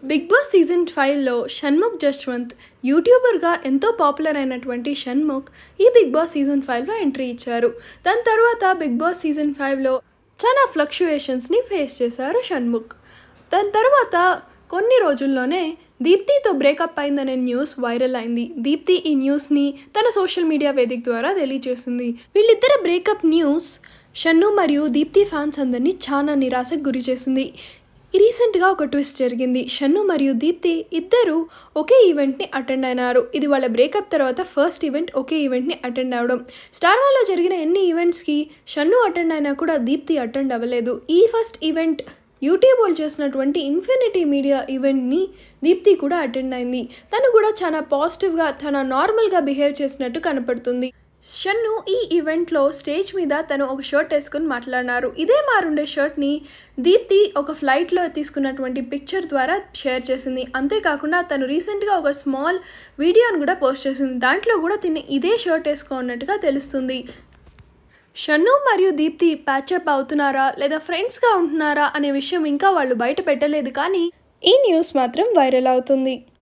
big Boss season ఫైవ్లో షణ్ముఖ్ జశ్వంత్ యూట్యూబర్గా ఎంతో popular అయినటువంటి షణ్ముఖ్ ఈ బిగ్ బాస్ సీజన్ ఫైవ్లో ఎంట్రీ ఇచ్చారు దాని తర్వాత బిగ్ బాస్ సీజన్ ఫైవ్లో చాలా ఫ్లక్చుయేషన్స్ని ఫేస్ చేశారు షణ్ముఖ్ దాని తర్వాత కొన్ని రోజుల్లోనే దీప్తితో బ్రేకప్ అయిందనే న్యూస్ వైరల్ అయింది దీప్తి ఈ న్యూస్ని తన సోషల్ మీడియా వేదిక ద్వారా తెలియజేసింది వీళ్ళిద్దరి బ్రేకప్ న్యూస్ షన్ను మరియు దీప్తి ఫ్యాన్స్ అందరినీ చాలా నిరాశకు గురి చేసింది రీసెంట్గా ఒక ట్విస్ట్ జరిగింది షన్ను మరియు దీప్తి ఇద్దరు ఒకే ఈవెంట్ని అటెండ్ అయినారు ఇది వాళ్ళ బ్రేకప్ తర్వాత ఫస్ట్ ఈవెంట్ ఒకే ఈవెంట్ని అటెండ్ అవ్వడం స్టార్ వాల్లో జరిగిన ఎన్ని ఈవెంట్స్కి షన్ను అటెండ్ అయినా కూడా దీప్తి అటెండ్ అవ్వలేదు ఈ ఫస్ట్ ఈవెంట్ యూట్యూబ్ వాళ్ళు చేసినటువంటి ఇన్ఫినిటీ మీడియా ఈవెంట్ని దీప్తి కూడా అటెండ్ అయింది తను కూడా చాలా పాజిటివ్గా తన నార్మల్గా బిహేవ్ చేసినట్టు కనపడుతుంది షన్ను ఈ ఈవెంట్లో స్టేజ్ మీద తను ఒక షర్ట్ వేసుకుని మాట్లాడినారు ఇదే మారుండే షర్ట్ని దీప్తి ఒక ఫ్లైట్లో తీసుకున్నటువంటి పిక్చర్ ద్వారా షేర్ చేసింది అంతేకాకుండా తను రీసెంట్గా ఒక స్మాల్ వీడియోని కూడా పోస్ట్ చేసింది దాంట్లో కూడా తిని ఇదే షర్ట్ వేసుకున్నట్టుగా తెలుస్తుంది షన్ను మరియు దీప్తి ప్యాచప్ అవుతున్నారా లేదా ఫ్రెండ్స్గా ఉంటున్నారా అనే విషయం ఇంకా వాళ్ళు బయట పెట్టలేదు కానీ ఈ న్యూస్ మాత్రం వైరల్ అవుతుంది